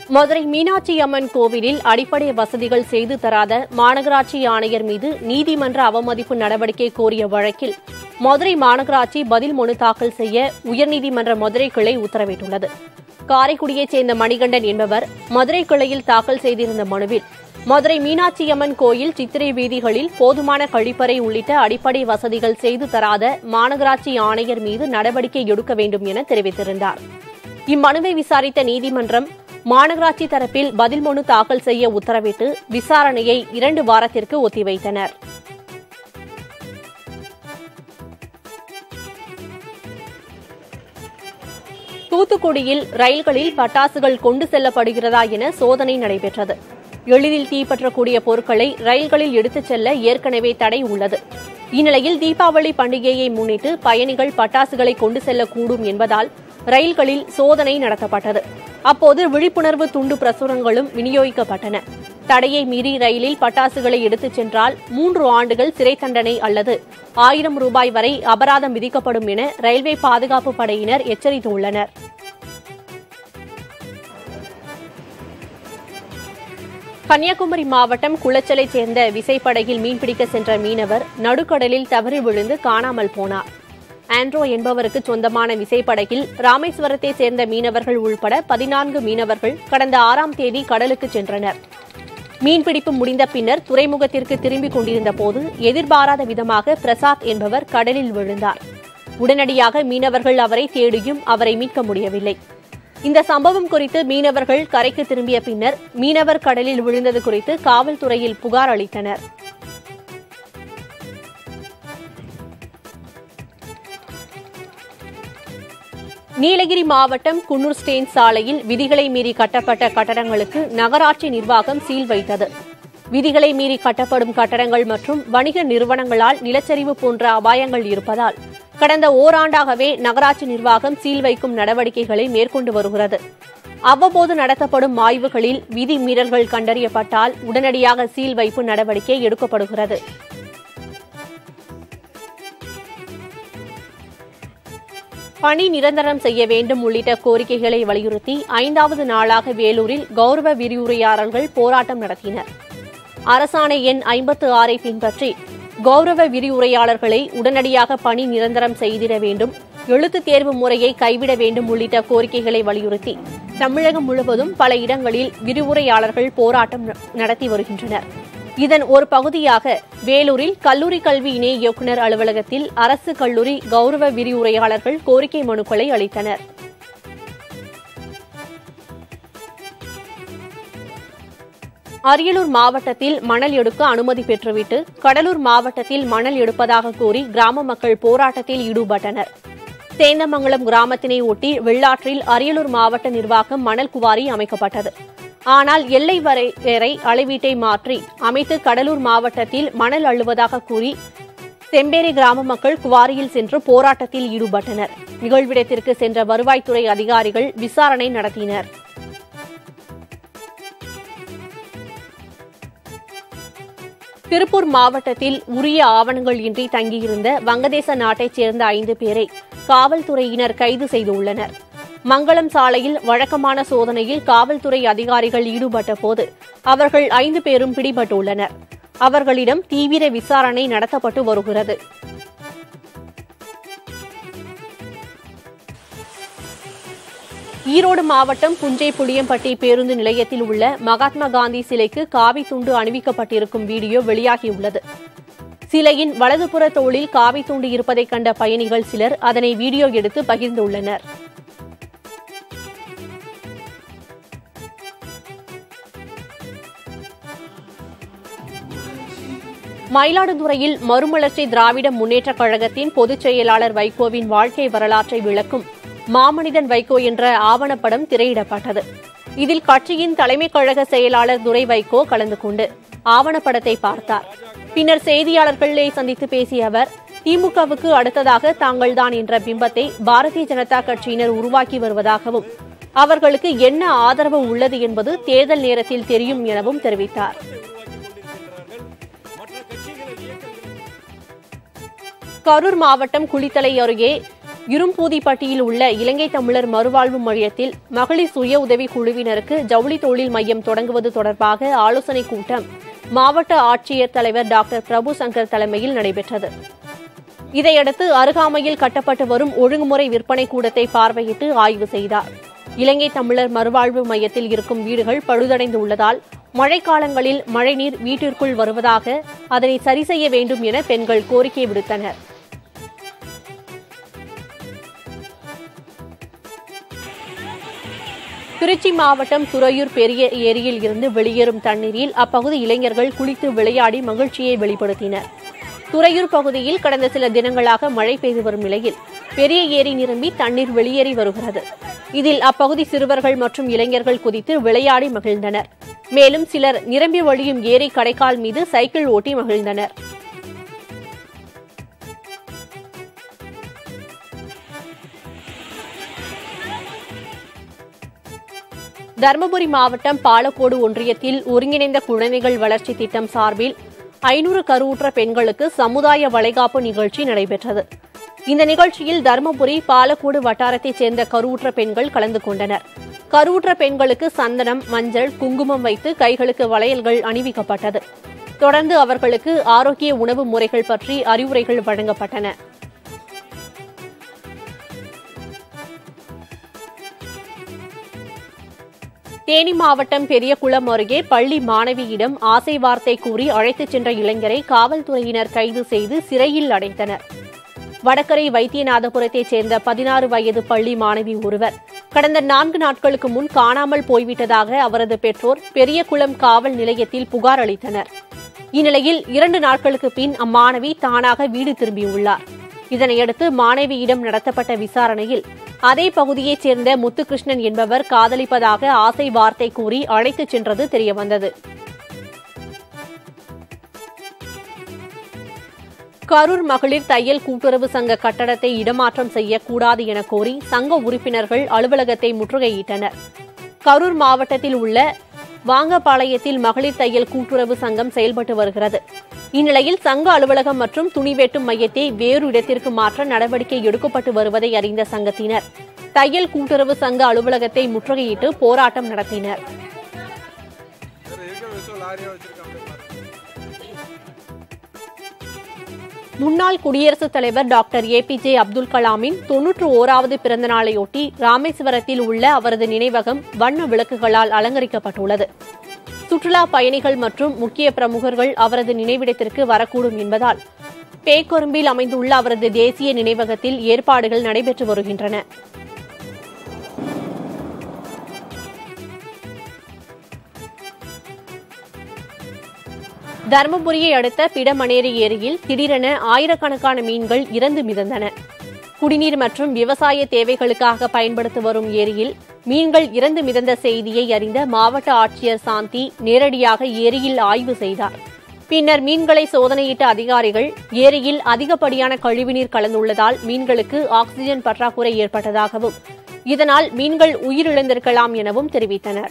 மதுரை மீனாட்சி அம்மன் கோவிலில் அடிப்படை வசதிகள் செய்து தராத மாநகராட்சி ஆணையர் மீது நீதிமன்ற அவமதிப்பு நடவடிக்கை கோரிய வழக்கில் மதுரை மாநகராட்சி பதில் மனு தாக்கல் செய்ய உயர்நீதிமன்ற மதுரை கிளை உத்தரவிட்டுள்ளது காரைக்குடியைச் சேர்ந்த மணிகண்டன் என்பவர் மதுரை கிளையில் தாக்கல் செய்திருந்த மனுவில் மதுரை மீனாட்சி அம்மன் கோயில் சித்திரை வீதிகளில் போதுமான கழிப்பறை உள்ளிட்ட அடிப்படை வசதிகள் செய்து தராத மாநகராட்சி ஆணையர் மீது நடவடிக்கை எடுக்க வேண்டும் என தெரிவித்திருந்தார் இம்மனுவை விசாரித்த நீதிமன்றம் மாநகராட்சி தரப்பில் பதில் மனு தாக்கல் செய்ய உத்தரவிட்டு விசாரணையை இரண்டு வாரத்திற்கு ஒத்திவைத்தனர் தூத்துக்குடியில் ரயில்களில் பட்டாசுகள் கொண்டு செல்லப்படுகிறதா என சோதனை நடைபெற்றது எளிதில் தீப்பற்றக்கூடிய பொருட்களை ரயில்களில் எடுத்துச் செல்ல ஏற்கனவே தடை உள்ளது இந்நிலையில் தீபாவளி பண்டிகையை முன்னிட்டு பயணிகள் பட்டாசுகளை கொண்டு செல்லக்கூடும் என்பதால் ரயில்களில் சோதனை நடத்தப்பட்டது அப்போது விழிப்புணர்வு துண்டு பிரசுரங்களும் விநியோகிக்கப்பட்டன தடையை மீறி ரயிலில் பட்டாசுகளை எடுத்துச் சென்றால் மூன்று ஆண்டுகள் சிறை தண்டனை அல்லது ஆயிரம் ரூபாய் வரை அபராதம் விதிக்கப்படும் என ரயில்வே பாதுகாப்பு படையினர் எச்சரித்துள்ளனர் கன்னியாகுமரி மாவட்டம் குளச்சலை சேர்ந்த விசைப்படகில் மீன்பிடிக்க சென்ற மீனவர் நடுக்கடலில் தவறி விழுந்து காணாமல் போனார் ஆண்ட்ரோ என்பவருக்கு சொந்தமான விசைப்படகில் ராமேஸ்வரத்தை சேர்ந்த மீனவர்கள் உள்பட பதினான்கு மீனவர்கள் கடந்த ஆறாம் தேதி கடலுக்கு சென்றனர் மீன்பிடிப்பு முடிந்த பின்னர் துறைமுகத்திற்கு திரும்பிக் கொண்டிருந்த போது எதிர்பாராத விதமாக பிரசாத் என்பவர் கடலில் விழுந்தார் உடனடியாக மீனவர்கள் அவரை தேடியும் அவரை மீட்க முடியவில்லை இந்த சம்பவம் குறித்து மீனவர்கள் கரைக்கு திரும்பிய பின்னர் மீனவர் கடலில் விழுந்தது குறித்து காவல்துறையில் புகார் அளித்தனர் நீலகிரி மாவட்டம் குன்னூர் ஸ்டேன் சாலையில் விதிகளை மீறி கட்டப்பட்ட கட்டடங்களுக்கு நகராட்சி நிர்வாகம் சீல் வைத்தது விதிகளை மீறி கட்டப்படும் கட்டடங்கள் மற்றும் வணிக நிறுவனங்களால் நிலச்சரிவு போன்ற அபாயங்கள் இருப்பதால் கடந்த ஓராண்டாகவே நகராட்சி நிர்வாகம் சீல் வைக்கும் நடவடிக்கைகளை மேற்கொண்டு வருகிறது அவ்வப்போது நடத்தப்படும் ஆய்வுகளில் விதி மீறல்கள் கண்டறியப்பட்டால் உடனடியாக சீல் வைப்பு நடவடிக்கை எடுக்கப்படுகிறது பணி நிரந்தரம் செய்ய வேண்டும் உள்ளிட்ட கோரிக்கைகளை வலியுறுத்தி ஐந்தாவது நாளாக வேலூரில் கௌரவ விரிவுரையாளர்கள் போராட்டம் நடத்தினர் அரசாணை எண் ஐம்பத்து ஆறை பின்பற்றி கௌரவ விரிவுரையாளர்களை உடனடியாக பணி நிரந்தரம் செய்திட வேண்டும் எழுத்துத் தேர்வு முறையை கைவிட வேண்டும் உள்ளிட்ட கோரிக்கைகளை வலியுறுத்தி தமிழகம் முழுவதும் பல இடங்களில் விரிவுரையாளர்கள் போராட்டம் நடத்தி வருகின்றனர் இதன் ஒரு பகுதியாக வேலூரில் கல்லூரி கல்வி இணை இயக்குநர் அலுவலகத்தில் அரசு கல்லூரி கௌரவ விரிவுரையாளர்கள் கோரிக்கை மனுக்களை அளித்தனர் அரியலூர் மாவட்டத்தில் மணல் எடுக்க அனுமதி பெற்றுவிட்டு கடலூர் மாவட்டத்தில் மணல் எடுப்பதாக கூறி கிராம மக்கள் போராட்டத்தில் ஈடுபட்டனர் சேந்தமங்கலம் கிராமத்தினை ஒட்டி வெள்ளாற்றில் அரியலூர் மாவட்ட நிர்வாகம் மணல் குவாரி அமைக்கப்பட்டது ஆனால் எல்லை வரை வரை அளவீட்டை மாற்றி அமைத்து கடலூர் மாவட்டத்தில் மணல் அள்ளுவதாக கூறி செம்பேரி கிராம மக்கள் குவாரியில் சென்று போராட்டத்தில் ஈடுபட்டனர் நிகழ்விடத்திற்கு சென்ற வருவாய்த்துறை அதிகாரிகள் விசாரணை நடத்தினர் திருப்பூர் மாவட்டத்தில் உரிய ஆவணங்கள் இன்றி தங்கியிருந்த வங்கதேச நாட்டைச் சேர்ந்த ஐந்து பேரை காவல்துறையினர் கைது செய்துள்ளனர் மங்களம் சாலையில் வழக்கமான சோதனையில் காவல்துறை அதிகாரிகள் ஈடுபட்ட போது அவர்கள் ஐந்து பேரும் பிடிபட்டுள்ளனர் அவர்களிடம் தீவிர விசாரணை நடத்தப்பட்டு வருகிறது ஈரோடு மாவட்டம் புஞ்சை புளியம்பட்டி பேருந்து நிலையத்தில் உள்ள மகாத்மா காந்தி சிலைக்கு காவி துண்டு அணிவிக்கப்பட்டிருக்கும் வீடியோ வெளியாகியுள்ளது சிலையின் வலதுபுற தோளில் காவி துண்டு இருப்பதைக் கண்ட பயணிகள் சிலர் அதனை வீடியோ எடுத்து பகிர்ந்துள்ளனர் மயிலாடுதுறையில் மறுமலர்ச்சி திராவிட முன்னேற்றக் கழகத்தின் பொதுச் செயலாளர் வைகோவின் வாழ்க்கை வரலாற்றை விளக்கும் மாமனிதன் வைகோ என்ற ஆவணப்படம் திரையிடப்பட்டது இதில் கட்சியின் தலைமை கழக செயலாளர் துரை வைகோ கலந்து கொண்டு ஆவணப்படத்தை பார்த்தார் பின்னர் செய்தியாளர்களை சந்தித்து பேசிய அவர் திமுகவுக்கு அடுத்ததாக தாங்கள்தான் என்ற பிம்பத்தை பாரதிய ஜனதா கட்சியினர் உருவாக்கி வருவதாகவும் அவர்களுக்கு என்ன ஆதரவு உள்ளது என்பது தேர்தல் நேரத்தில் தெரியும் எனவும் தெரிவித்தார் கரூர் மாவட்டம் குளித்தலை அருகே இரும்பூதிப்பட்டியில் உள்ள இலங்கை தமிழர் மறுவாழ்வு மையத்தில் மகளிர் சுய உதவி குழுவினருக்கு ஜவுளி தொழில் மையம் தொடங்குவது தொடர்பாக ஆலோசனைக் கூட்டம் மாவட்ட ஆட்சியர் தலைவர் டாக்டர் பிரபு சங்கர் தலைமையில் நடைபெற்றது இதையடுத்து அருகாமையில் கட்டப்பட்டு வரும் ஒழுங்குமுறை விற்பனை கூடத்தை பார்வையிட்டு ஆய்வு செய்தார் இலங்கை தமிழர் மறுவாழ்வு மையத்தில் இருக்கும் வீடுகள் பழுதடைந்து உள்ளதால் மழைக்காலங்களில் மழைநீர் வீட்டிற்குள் வருவதாக அதனை சரி செய்ய வேண்டும் என பெண்கள் கோரிக்கை விடுத்தனர் திருச்சி மாவட்டம் துறையூர் பெரிய ஏரியில் இருந்து வெளியேறும் தண்ணீரில் அப்பகுதி இளைஞர்கள் குளித்து விளையாடி மகிழ்ச்சியை வெளிப்படுத்தினர் துறையூர் பகுதியில் கடந்த சில தினங்களாக மழை பெய்து வரும் நிலையில் பெரிய ஏரி நிரம்பி தண்ணீர் வெளியேறி வருகிறது இதில் அப்பகுதி சிறுவர்கள் மற்றும் இளைஞர்கள் குதித்து விளையாடி மகிழ்ந்தனர் மேலும் சிலர் நிரம்பி வழியும் ஏரி கடைக்கால் மீது சைக்கிள் ஓட்டி மகிழ்ந்தனர் தருமபுரி மாவட்டம் பாலக்கோடு ஒன்றியத்தில் ஒருங்கிணைந்த குழந்தைகள் வளர்ச்சி திட்டம் சார்பில் ஐநூறு கருவுற்ற பெண்களுக்கு சமுதாய வளைகாப்பு நிகழ்ச்சி நடைபெற்றது இந்த நிகழ்ச்சியில் தருமபுரி பாலக்கோடு வட்டாரத்தைச் சேர்ந்த கருவுற்ற பெண்கள் கலந்து கொண்டனர் கருவுற்ற பெண்களுக்கு சந்தனம் மஞ்சள் குங்குமம் வைத்து கைகளுக்கு வளையல்கள் அணிவிக்கப்பட்டது தொடர்ந்து அவர்களுக்கு ஆரோக்கிய உணவு முறைகள் பற்றி அறிவுரைகள் வழங்கப்பட்டன தேனி மாவட்டம் பெரியகுளம் அருகே பள்ளி மாணவியிடம் ஆசை வார்த்தை கூறி அழைத்துச் சென்ற இளைஞரை காவல்துறையினர் கைது செய்து சிறையில் அடைத்தனர் வடகரை வைத்தியநாதபுரத்தைச் சேர்ந்த பதினாறு வயது பள்ளி மாணவி ஒருவர் கடந்த நான்கு நாட்களுக்கு முன் காணாமல் போய்விட்டதாக அவரது பெற்றோர் பெரியகுளம் காவல் நிலையத்தில் புகார் அளித்தனர் இந்நிலையில் இரண்டு நாட்களுக்கு பின் அம்மாணவி தானாக வீடு திரும்பியுள்ளார் இதனையடுத்து மாணவியிடம் நடத்தப்பட்ட விசாரணையில் அதே பகுதியைச் சேர்ந்த முத்துகிருஷ்ணன் என்பவர் காதலிப்பதாக ஆசை வார்த்தை கூறி அழைத்துச் சென்றது தெரியவந்தது கரூர் மகளிர் தையல் கூட்டுறவு சங்க கட்டடத்தை இடமாற்றம் செய்யக்கூடாது என கோரி சங்க உறுப்பினர்கள் அலுவலகத்தை முற்றுகையிட்டனர் கரூர் மாவட்டத்தில் உள்ள வாங்கப்பாளையத்தில் மகளிர் தையல் கூட்டுறவு சங்கம் செயல்பட்டு வருகிறது இந்நிலையில் சங்க அலுவலகம் மற்றும் துணி வெட்டும் மையத்தை வேறு இடத்திற்கு மாற்ற நடவடிக்கை எடுக்கப்பட்டு வருவதை அறிந்த சங்கத்தினர் தையல் கூட்டுறவு சங்க அலுவலகத்தை முற்றுகையிட்டு போராட்டம் நடத்தினர் இருக்க விஷயம் லாரியா வச்சிருக்காங்க முன்னாள் குடியரசுத் தலைவர் doctor A P J Abdul கலாமின் தொன்னூற்று ஓராவது பிறந்த நாளையொட்டி ராமேஸ்வரத்தில் உள்ள அவரது நினைவகம் வண்ண விளக்குகளால் அலங்கரிக்கப்பட்டுள்ளது சுற்றுலா பயணிகள் மற்றும் முக்கிய பிரமுகர்கள் அவரது நினைவிடத்திற்கு வரக்கூடும் என்பதால் பேக்கொரும்பில் அமைந்துள்ள அவரது தேசிய நினைவகத்தில் ஏற்பாடுகள் நடைபெற்று வருகின்றன தருமபுரியை அடுத்த பிடமணேரி ஏரியில் திடீரென ஆயிரக்கணக்கான மீன்கள் இறந்து மிதந்தன குடிநீர் மற்றும் விவசாய தேவைகளுக்காக பயன்படுத்தி வரும் ஏரியில் மீன்கள் இறந்து மிதந்த செய்தியை அறிந்த மாவட்ட ஆட்சியர் சாந்தி நேரடியாக ஏரியில் ஆய்வு செய்தார் பின்னர் மீன்களை சோதனையிட்ட அதிகாரிகள் ஏரியில் அதிகப்படியான கழிவுநீர் கலந்துள்ளதால் மீன்களுக்கு ஆக்ஸிஜன் பற்றாக்குறை ஏற்பட்டதாகவும் இதனால் மீன்கள் உயிரிழந்திருக்கலாம் எனவும் தெரிவித்தனர்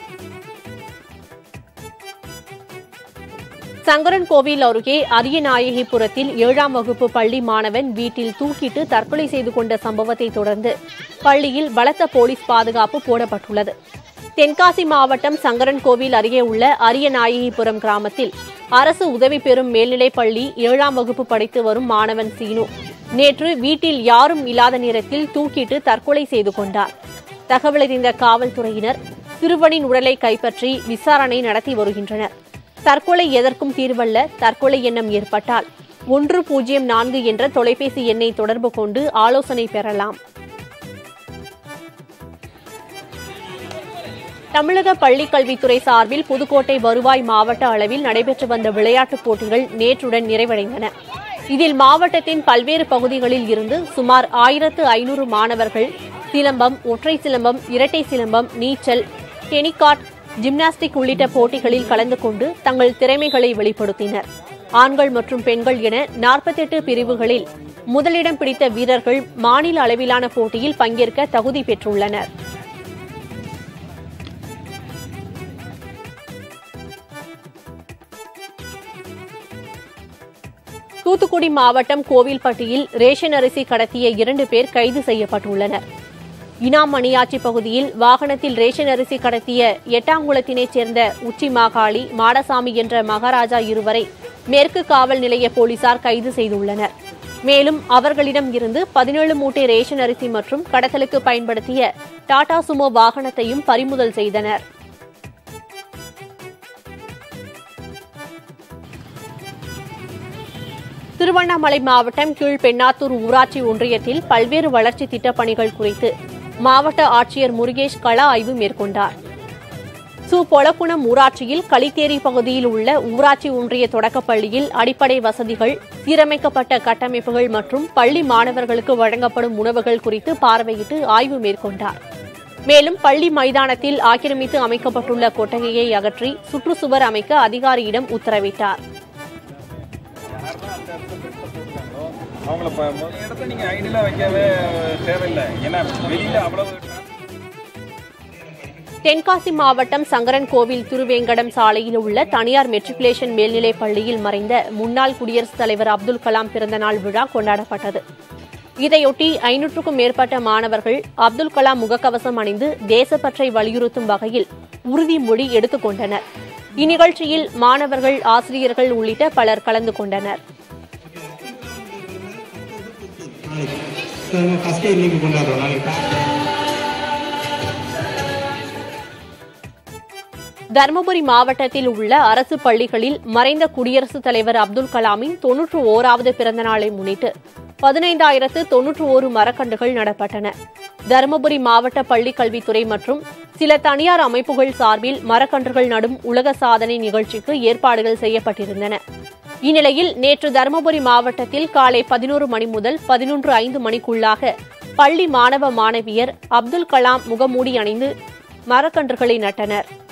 சங்கரன்கோவில் அருகே அரியநாயகிபுரத்தில் ஏழாம் வகுப்பு பள்ளி மாணவன் வீட்டில் தூக்கிட்டு தற்கொலை செய்து கொண்ட சம்பவத்தை தொடர்ந்து பள்ளியில் பலத்த போலீஸ் பாதுகாப்பு போடப்பட்டுள்ளது தென்காசி மாவட்டம் சங்கரன்கோவில் அருகே உள்ள அரியநாயகிபுரம் கிராமத்தில் அரசு உதவி பெறும் மேல்நிலைப் பள்ளி ஏழாம் வகுப்பு படித்து வரும் மாணவன் சீனு நேற்று வீட்டில் யாரும் இல்லாத நேரத்தில் தூக்கிட்டு தற்கொலை செய்து கொண்டார் தகவலறிந்த காவல்துறையினர் சிறுவனின் உடலை கைப்பற்றி விசாரணை நடத்தி வருகின்றனர் தற்கொலை எதற்கும் தீர்வல்ல தற்கொலை எண்ணம் ஏற்பட்டால் ஒன்று பூஜ்ஜியம் நான்கு என்ற தொலைபேசி எண்ணை தொடர்பு கொண்டு ஆலோசனை பெறலாம் தமிழக பள்ளிக் கல்வித்துறை சார்பில் புதுக்கோட்டை வருவாய் மாவட்ட அளவில் நடைபெற்று வந்த விளையாட்டுப் போட்டிகள் நேற்றுடன் நிறைவடைந்தன இதில் மாவட்டத்தின் பல்வேறு பகுதிகளில் இருந்து சுமார் ஆயிரத்து ஐநூறு மாணவர்கள் சிலம்பம் ஒற்றை சிலம்பம் இரட்டை சிலம்பம் நீச்சல் டெனிகாட் ஜிம்னாஸ்டிக் உள்ளிட்ட போட்டிகளில் கலந்து கொண்டு தங்கள் திறமைகளை வெளிப்படுத்தினர் ஆண்கள் மற்றும் பெண்கள் என நாற்பத்தெட்டு பிரிவுகளில் முதலிடம் பிடித்த வீரர்கள் மாநில அளவிலான போட்டியில் பங்கேற்க தகுதி பெற்றுள்ளனர் தூத்துக்குடி மாவட்டம் கோவில்பட்டியில் ரேஷன் அரிசி கடத்திய இரண்டு பேர் கைது செய்யப்பட்டுள்ளனர் இனாம் மணியாச்சி பகுதியில் வாகனத்தில் ரேஷன் அரிசி கடத்திய எட்டாங்குளத்தினைச் சேர்ந்த உச்சி மாகாளி மாடசாமி என்ற மகாராஜா இருவரை மேற்கு காவல் நிலைய போலீசார் கைது செய்துள்ளனர் மேலும் அவர்களிடம் இருந்து பதினேழு மூட்டை ரேஷன் அரிசி மற்றும் கடத்தலுக்கு பயன்படுத்திய டாடா சுமோ வாகனத்தையும் பறிமுதல் செய்தனர் திருவண்ணாமலை மாவட்டம் கீழ்பெண்ணாத்தூர் ஊராட்சி ஒன்றியத்தில் பல்வேறு வளர்ச்சி திட்டப் பணிகள் குறித்து மாவட்ட ஆட்சியர் முருகேஷ் கள ஆய்வு மேற்கொண்டார் சு பொலக்குணம் ஊராட்சியில் களித்தேரி பகுதியில் உள்ள ஊராட்சி ஒன்றிய தொடக்கப்பள்ளியில் அடிப்படை வசதிகள் சீரமைக்கப்பட்ட கட்டமைப்புகள் மற்றும் பள்ளி மாணவர்களுக்கு வழங்கப்படும் உணவுகள் குறித்து பார்வையிட்டு ஆய்வு மேற்கொண்டார் மேலும் பள்ளி மைதானத்தில் ஆக்கிரமித்து அமைக்கப்பட்டுள்ள கொட்டகையை அகற்றி சுற்றுச்சுவர் அமைக்க அதிகாரியிடம் உத்தரவிட்டார் அவங்கள ப- முதல் இடத்த நீங்க ஐடியில வைக்கவே தேவையில்லை ஏன்னா வெளியில அவ்வளவு தென்காசி மாவட்டம் சங்கரன் கோவில் திருவேங்கடம் சாலையில் உள்ள தனியார் மெட்ரிகுலேஷன் மேல்நிலைப் பள்ளியில் மறைந்த முன்னாள் குடியரசுத் தலைவர் அப்துல் கலாம் பிறந்தநாள் விழா கொண்டாடப்பட்டது இதையொட்டி ஐநூற்றுக்கும் மேற்பட்ட மாணவர்கள் அப்துல் கலாம் முகக்கவசம் அணிந்து தேசப்பற்றை வலியுறுத்தும் வகையில் உறுதிமொழி எடுத்துக் கொண்டனர் இந்நிகழ்ச்சியில் மாணவர்கள் ஆசிரியர்கள் உள்ளிட்ட பலர் கலந்து கொண்டனர் நாளைக்கு ஃபஸ்ட்டு இன்னைக்கு கொண்டாடுறோம் நாளைக்கு தருமபுரி மாவட்டத்தில் உள்ள அரசு பள்ளிகளில் மறைந்த குடியரசுத் தலைவர் அப்துல் கலாமின் தொன்னூற்று ஓராவது பிறந்த நாளை முன்னிட்டு பதினைந்தாயிரத்து தொன்னூற்று ஓரு மரக்கன்றுகள் நடப்பட்டன தருமபுரி மாவட்ட பள்ளிக் கல்வித்துறை மற்றும் சில தனியார் அமைப்புகள் சார்பில் மரக்கன்றுகள் நடும் உலக சாதனை நிகழ்ச்சிக்கு ஏற்பாடுகள் செய்யப்பட்டிருந்தன இந்நிலையில் நேற்று தருமபுரி மாவட்டத்தில் காலை பதினோரு மணி முதல் பதினொன்று ஐந்து மணிக்குள்ளாக பள்ளி மாணவ மாணவியர் அப்துல் கலாம் முகமூடி அணிந்து மரக்கன்றுகளை நட்டனர்